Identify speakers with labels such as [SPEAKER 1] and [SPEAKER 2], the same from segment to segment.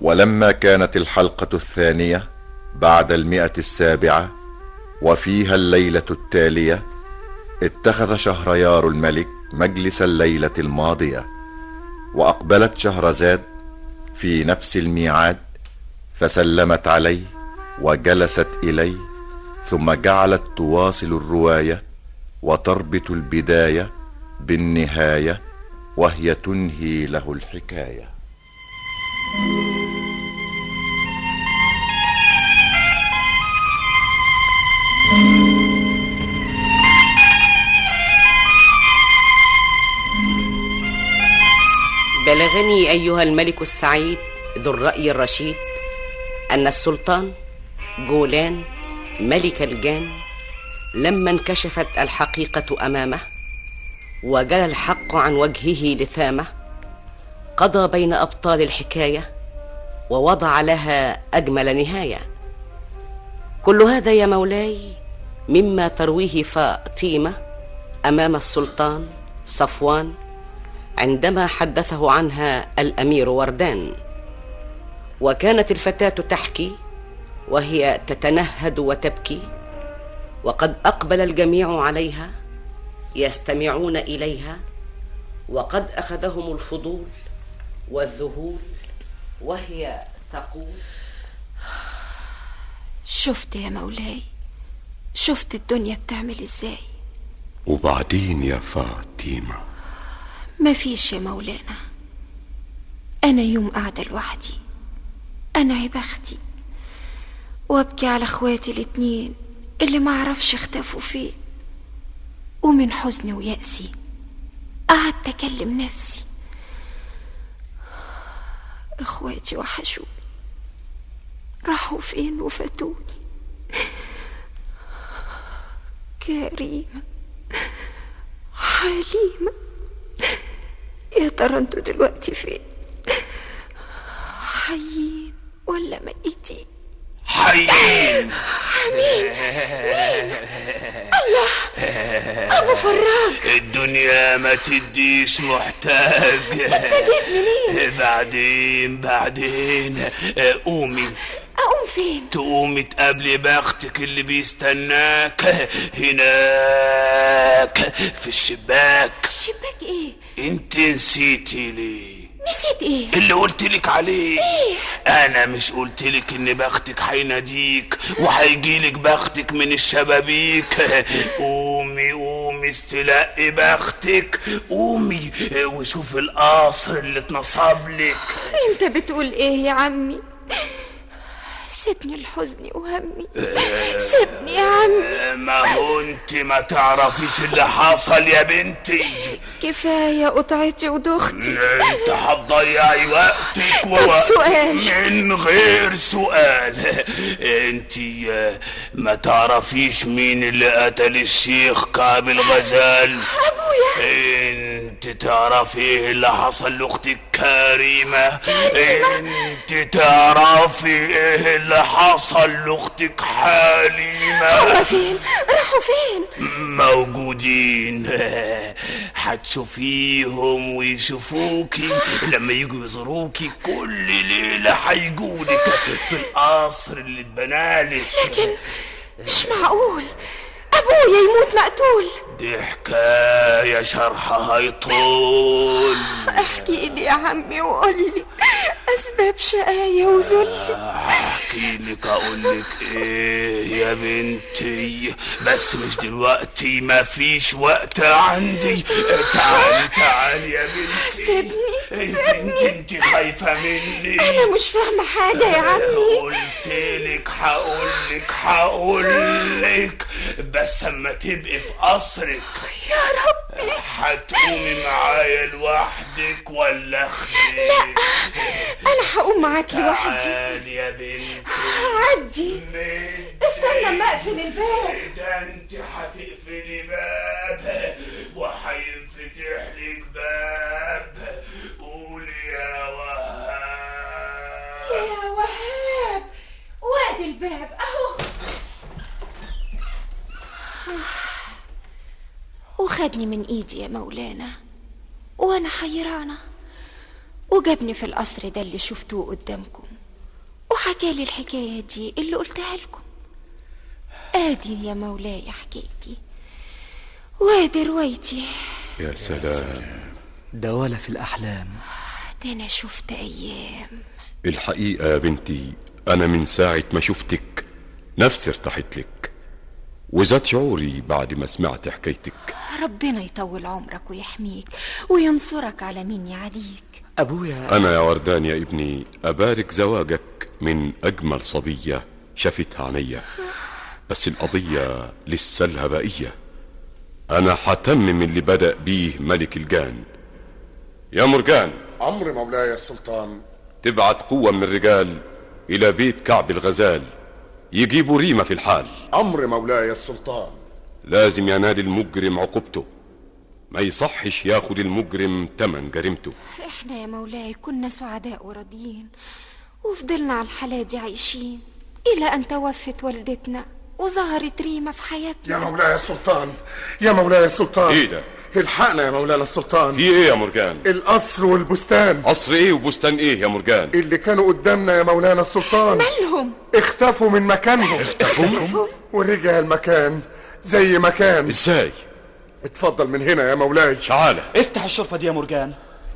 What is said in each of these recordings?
[SPEAKER 1] ولما كانت الحلقة الثانية بعد المئة السابعة وفيها الليلة التالية اتخذ شهريار الملك مجلس الليلة الماضية وأقبلت شهرزاد في نفس الميعاد فسلمت عليه وجلست إليه ثم جعلت تواصل الرواية وتربط البداية بالنهاية وهي تنهي له الحكايه
[SPEAKER 2] بلغني ايها الملك السعيد ذو الراي الرشيد ان السلطان جولان ملك الجان لما انكشفت الحقيقه امامه وجلى الحق عن وجهه لثامه قضى بين ابطال الحكايه ووضع لها اجمل نهايه كل هذا يا مولاي مما ترويه فاطمه امام السلطان صفوان عندما حدثه عنها الامير وردان وكانت الفتاه تحكي وهي تتنهد وتبكي وقد اقبل الجميع عليها يستمعون اليها وقد اخذهم الفضول والذهول وهي تقول
[SPEAKER 3] شفت يا مولاي شفت الدنيا بتعمل ازاي
[SPEAKER 4] وبعدين يا فاطمة
[SPEAKER 3] ما فيش يا مولانا انا يوم قاعدة لوحدي انا عبختي وابكي على اخواتي الاتنين اللي ما اعرفش اختفوا فين ومن حزني ويأسي قعدت اكلم نفسي اخواتي وحشوني راحوا فين وفاتوني كريمة حليمة يا ترى انتوا دلوقتي فين حيين ولا ميتين
[SPEAKER 5] حيين
[SPEAKER 3] ابو فراج
[SPEAKER 5] الدنيا ما تديش محتاج
[SPEAKER 3] جيت منين
[SPEAKER 5] بعدين بعدين قومي
[SPEAKER 3] اقوم فين
[SPEAKER 5] تقومي تقابلي بختك اللي بيستناك هناك في الشباك
[SPEAKER 3] شباك ايه
[SPEAKER 5] انت نسيتي ليه
[SPEAKER 3] نسيت ايه
[SPEAKER 5] اللي قلت لك عليه إيه؟ انا مش قلت لك ان بختك هيناديك وهيجيلك بختك من الشبابيك قومي قومي استلقي بختك قومي وشوفي القصر اللي اتنصب لك
[SPEAKER 3] انت بتقول ايه يا عمي سيبني لحزني وهمي سيبني يا عمي
[SPEAKER 5] ما هو انت ما تعرفيش اللي حصل يا بنتي
[SPEAKER 3] كفاية قطعتي ودختي
[SPEAKER 5] انت هتضيعي وقتك
[SPEAKER 3] طب سؤال
[SPEAKER 5] من غير سؤال انت ما تعرفيش مين اللي قتل الشيخ كعب الغزال
[SPEAKER 3] ابويا
[SPEAKER 5] انت تعرفي ايه اللي حصل لاختك كريمة
[SPEAKER 3] كريمة
[SPEAKER 5] انت تعرفي ايه اللي حصل لاختك حليمة
[SPEAKER 3] هما فين راحوا فين
[SPEAKER 5] موجودين هتشوفيهم ويشوفوكي لما يجوا يزوروكي كل ليلة هيجولك في القصر اللي اتبنالك
[SPEAKER 3] لكن مش معقول ابويا يموت مقتول
[SPEAKER 5] دي حكاية شرحها يطول
[SPEAKER 3] احكي لي يا عمي وقول لي اسباب شقاية وذل
[SPEAKER 5] احكي لك اقول لك ايه يا بنتي بس مش دلوقتي ما فيش وقت عندي تعالي تعالي يا بنتي
[SPEAKER 3] سيبني
[SPEAKER 5] انت
[SPEAKER 3] سيبني
[SPEAKER 5] انت, انت خايفة مني
[SPEAKER 3] انا مش فاهمة حاجة يا عمي
[SPEAKER 5] قلت لك هقول لك هقول لك بس اما تبقي في قصرك
[SPEAKER 3] يا ربي
[SPEAKER 5] هتقومي معايا لوحدك ولا اخدك
[SPEAKER 3] لا انا هقوم معاك لوحدي
[SPEAKER 5] تعالي يا بنتي
[SPEAKER 3] عدي استنى اما اقفل الباب
[SPEAKER 5] ده انت هتقفلي باب وهينفتح لك باب قولي يا وهاب
[SPEAKER 3] يا وهاب وادي الباب اهو وخدني من ايدي يا مولانا وانا حيرانه وجابني في القصر ده اللي شفتوه قدامكم وحكالي الحكاية دي اللي قلتها لكم ادي يا مولاي حكايتي وادي روايتي
[SPEAKER 4] يا سلام
[SPEAKER 6] ده ولا في الأحلام
[SPEAKER 3] ده انا شفت ايام
[SPEAKER 4] الحقيقة يا بنتي أنا من ساعة ما شفتك نفسي ارتحت لك وزاد شعوري بعد ما سمعت حكايتك
[SPEAKER 3] ربنا يطول عمرك ويحميك وينصرك على مين يعاديك
[SPEAKER 6] أبويا
[SPEAKER 4] أنا يا وردان يا ابني أبارك زواجك من أجمل صبية شافتها عينيا بس القضية لسه لها بقية أنا حتمم اللي بدأ بيه ملك الجان يا مرجان
[SPEAKER 7] أمر مولاي السلطان
[SPEAKER 4] تبعت قوة من الرجال إلى بيت كعب الغزال يجيبوا ريمة في الحال
[SPEAKER 7] أمر مولاي السلطان
[SPEAKER 4] لازم ينال المجرم عقوبته ما يصحش ياخد المجرم تمن جريمته
[SPEAKER 3] احنا يا مولاي كنا سعداء وراضيين وفضلنا على الحالة دي عايشين إلى أن توفت والدتنا وظهرت ريمة في حياتنا
[SPEAKER 7] يا مولاي السلطان يا مولاي السلطان
[SPEAKER 4] إيه ده؟
[SPEAKER 7] الحقنا يا مولانا السلطان
[SPEAKER 4] في ايه يا مرجان
[SPEAKER 7] القصر والبستان
[SPEAKER 4] قصر ايه وبستان ايه يا مرجان
[SPEAKER 7] اللي كانوا قدامنا يا مولانا السلطان
[SPEAKER 3] مالهم
[SPEAKER 7] اختفوا من مكانهم اختفوا ورجع المكان زي ما كان
[SPEAKER 4] ازاي
[SPEAKER 7] اتفضل من هنا يا مولاي
[SPEAKER 4] تعالى
[SPEAKER 6] افتح الشرفة دي يا مرجان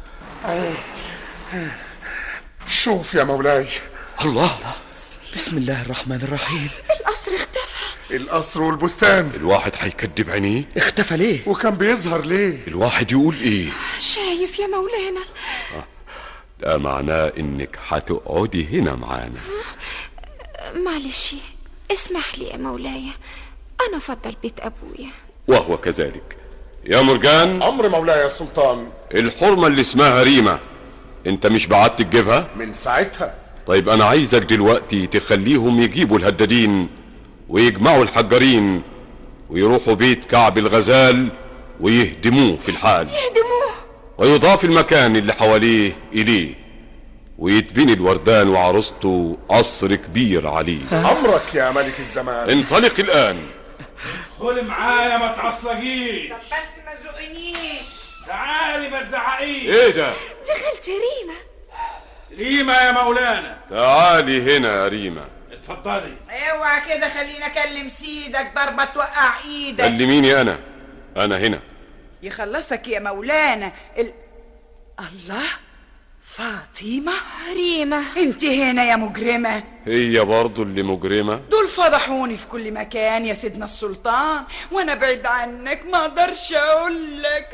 [SPEAKER 7] شوف يا مولاي
[SPEAKER 4] الله
[SPEAKER 6] بسم الله الرحمن الرحيم
[SPEAKER 3] القصر اختفى
[SPEAKER 7] القصر والبستان
[SPEAKER 4] الواحد هيكدب عينيه
[SPEAKER 6] اختفى ليه
[SPEAKER 7] وكان بيظهر ليه
[SPEAKER 4] الواحد يقول ايه
[SPEAKER 3] شايف يا مولانا
[SPEAKER 4] ده معناه انك هتقعدي هنا معانا
[SPEAKER 3] معلش اسمح لي يا مولاي أنا أفضل بيت أبويا
[SPEAKER 4] وهو كذلك يا مرجان
[SPEAKER 7] أمر مولاي السلطان
[SPEAKER 4] الحرمة اللي اسمها ريمة انت مش بعت تجيبها
[SPEAKER 7] من ساعتها
[SPEAKER 4] طيب انا عايزك دلوقتي تخليهم يجيبوا الهدادين ويجمعوا الحجارين ويروحوا بيت كعب الغزال ويهدموه في الحال
[SPEAKER 3] يهدموه
[SPEAKER 4] ويضاف المكان اللي حواليه إليه ويتبني الوردان وعروسته قصر كبير عليه
[SPEAKER 7] أمرك يا ملك الزمان
[SPEAKER 4] انطلق الآن
[SPEAKER 5] خد معايا ما تعصلجيش
[SPEAKER 8] بس ما زقنيش
[SPEAKER 5] تعالي ما تزعقيش
[SPEAKER 4] ايه ده
[SPEAKER 3] دي خالتي ريمة
[SPEAKER 5] ريمة يا مولانا
[SPEAKER 4] تعالي هنا يا ريمة
[SPEAKER 5] اتفضلي
[SPEAKER 8] اوعى كده خليني اكلم سيدك ضربة توقع ايدك
[SPEAKER 4] كلميني أنا أنا هنا
[SPEAKER 8] يخلصك يا مولانا ال... الله فاطمة
[SPEAKER 3] ريمة
[SPEAKER 8] انت هنا يا مجرمة
[SPEAKER 4] هي برضو اللي مجرمة
[SPEAKER 8] دول فضحوني في كل مكان يا سيدنا السلطان وانا بعيد عنك ما اقدرش اقول لك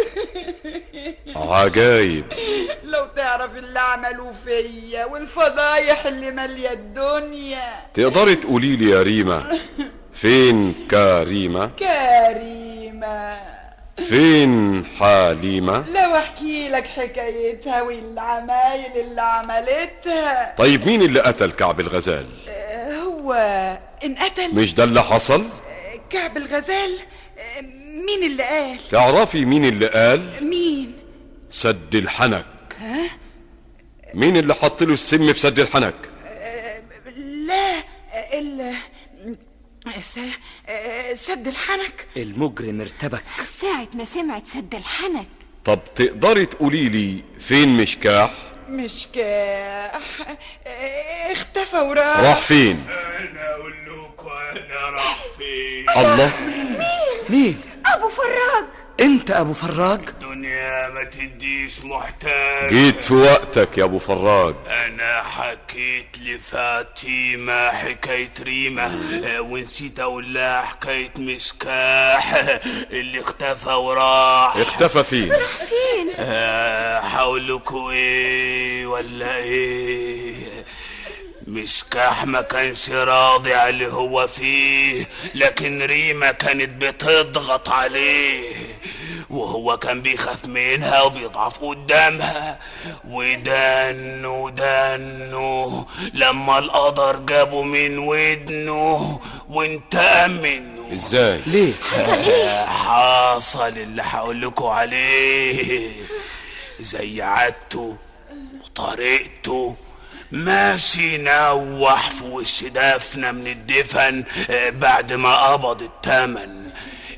[SPEAKER 4] عجايب
[SPEAKER 8] لو تعرف اللي عملوه فيا والفضايح اللي ماليه الدنيا
[SPEAKER 4] تقدري تقولي لي يا ريمة فين كريمة
[SPEAKER 8] كريمه
[SPEAKER 4] فين حليمة
[SPEAKER 8] لو احكي لك حكايتها والعمايل اللي عملتها
[SPEAKER 4] طيب مين اللي قتل كعب الغزال
[SPEAKER 8] آه، هو انقتل
[SPEAKER 4] مش ده اللي حصل
[SPEAKER 8] كعب الغزال آه، مين اللي قال
[SPEAKER 4] تعرفي مين اللي قال
[SPEAKER 8] مين
[SPEAKER 4] سد الحنك مين اللي حط له السم في سد الحنك
[SPEAKER 8] لا آه، ال س- آه، سد الحنك
[SPEAKER 6] المجرم ارتبك
[SPEAKER 3] ساعة ما سمعت سد الحنك
[SPEAKER 4] طب تقدري تقولي لي فين مشكاح
[SPEAKER 8] مش كاح آه، اختفى وراح
[SPEAKER 4] راح فين
[SPEAKER 5] انا اقول لكم انا راح فين
[SPEAKER 4] الله
[SPEAKER 6] مين
[SPEAKER 3] أبو فراج
[SPEAKER 6] انت ابو فراج
[SPEAKER 5] الدنيا ما تديش محتاج
[SPEAKER 4] جيت في وقتك يا ابو فراج
[SPEAKER 5] انا حكيت لفاطمة حكاية ريمة آه، ونسيت اقول لها حكاية مشكاح اللي اختفى وراح
[SPEAKER 4] اختفى فين
[SPEAKER 5] آه، هقول لكم ايه ولا ايه مشكاح ما كانش راضي على اللي هو فيه لكن ريما كانت بتضغط عليه وهو كان بيخاف منها وبيضعف قدامها ودانه دانه لما القدر جابه من ودنه وانتقم منه
[SPEAKER 4] ازاي
[SPEAKER 6] ليه
[SPEAKER 5] حصل اللي هقول لكم عليه زي عادته وطريقته ماشي نوح في وش دفنة من الدفن آه، بعد ما قبض التمن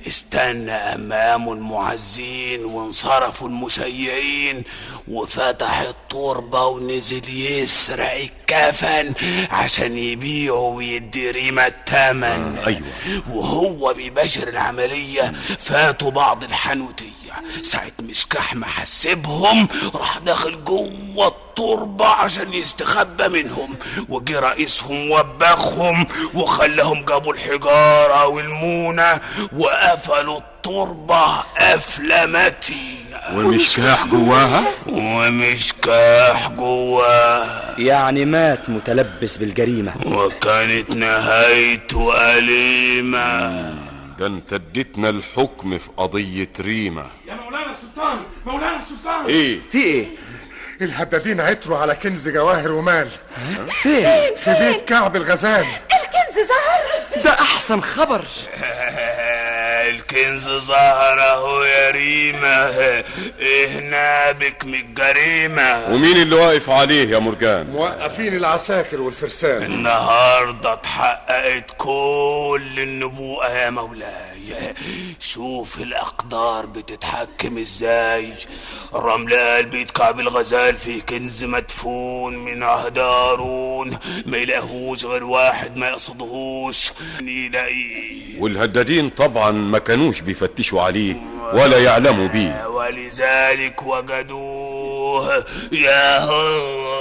[SPEAKER 5] استنى أما قاموا المعزين وانصرفوا المشيعين وفتح التربة ونزل يسرق الكفن عشان يبيعه ويدي ريمة التمن
[SPEAKER 4] آه، أيوة.
[SPEAKER 5] وهو بيباشر العملية فاتوا بعض الحنوتية ساعة مشكاح ما حسبهم راح داخل جوه التربة عشان يستخبى منهم وجي رئيسهم وبخهم وخلاهم جابوا الحجارة والمونة وقفلوا التربة قفلة متينة
[SPEAKER 4] ومشكاح جواها
[SPEAKER 5] ومشكاح جواها
[SPEAKER 6] يعني مات متلبس بالجريمة
[SPEAKER 5] وكانت نهايته أليمة
[SPEAKER 4] ده انت اديتنا الحكم في قضية ريمة
[SPEAKER 7] يا مولانا السلطان مولانا السلطان
[SPEAKER 4] ايه
[SPEAKER 6] في ايه
[SPEAKER 7] الهدادين عثروا على كنز جواهر ومال
[SPEAKER 6] فين
[SPEAKER 7] في بيت كعب الغزال
[SPEAKER 3] الكنز ظهر
[SPEAKER 6] ده احسن خبر
[SPEAKER 5] الكنز ظهر اهو يا ريمة ايه نابك من الجريمة
[SPEAKER 4] ومين اللي واقف عليه يا مرجان
[SPEAKER 7] موقفين العساكر والفرسان
[SPEAKER 5] النهاردة اتحققت كل النبوءة يا مولاي شوف الأقدار بتتحكم ازاي الرمل قال بيت كعب الغزال فيه كنز مدفون من عهد هارون ما يلاقيهوش غير واحد ما يقصدهوش يلاقيه
[SPEAKER 4] والهدادين طبعا ما كانوش بيفتشوا عليه ولا يعلموا بيه
[SPEAKER 5] ولذلك وجدوه يا هو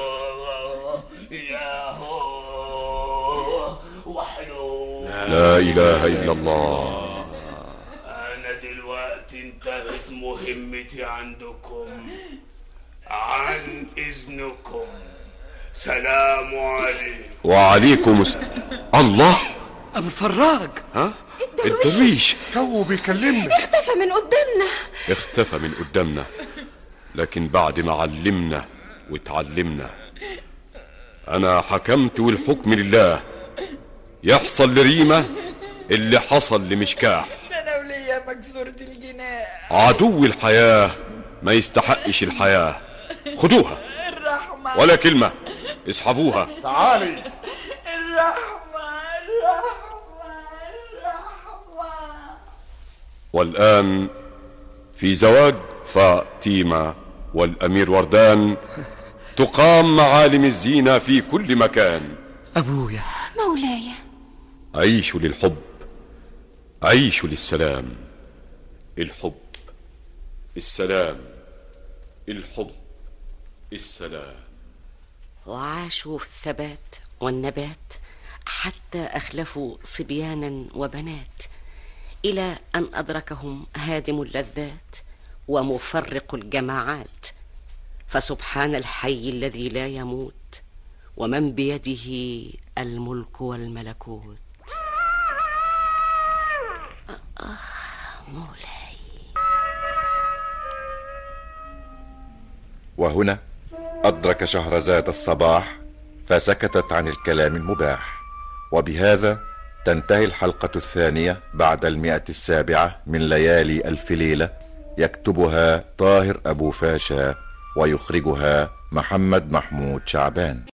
[SPEAKER 5] يا هو وحده
[SPEAKER 4] لا اله الا الله
[SPEAKER 5] انا دلوقتي انتهت مهمتي عندكم عن اذنكم سلام عليكم
[SPEAKER 4] وعليكم الس... الله
[SPEAKER 6] ابو الفراج
[SPEAKER 4] ها الدرويش
[SPEAKER 7] تو بيكلمنا
[SPEAKER 3] اختفى من قدامنا
[SPEAKER 4] اختفى من قدامنا لكن بعد ما علمنا واتعلمنا انا حكمت والحكم لله يحصل لريمة اللي حصل لمشكاح
[SPEAKER 8] انا وليا مكسورة الجناح
[SPEAKER 4] عدو الحياة ما يستحقش الحياة خدوها
[SPEAKER 8] الرحمة
[SPEAKER 4] ولا كلمة اسحبوها
[SPEAKER 7] تعالي
[SPEAKER 8] الرحمة الرحمة الرحمة
[SPEAKER 4] والآن في زواج فاطمة والأمير وردان تقام معالم الزينة في كل مكان
[SPEAKER 6] ابويا
[SPEAKER 3] مولاي
[SPEAKER 4] عيشوا للحب عيشوا للسلام الحب السلام الحب السلام
[SPEAKER 2] وعاشوا في الثبات والنبات حتى اخلفوا صبيانا وبنات الى ان ادركهم هادم اللذات ومفرق الجماعات فسبحان الحي الذي لا يموت ومن بيده الملك والملكوت آه مولاي
[SPEAKER 1] وهنا أدرك شهرزاد الصباح فسكتت عن الكلام المباح وبهذا تنتهي الحلقة الثانية بعد المئة السابعة من ليالي ألف ليلة يكتبها طاهر أبو فاشا ويخرجها محمد محمود شعبان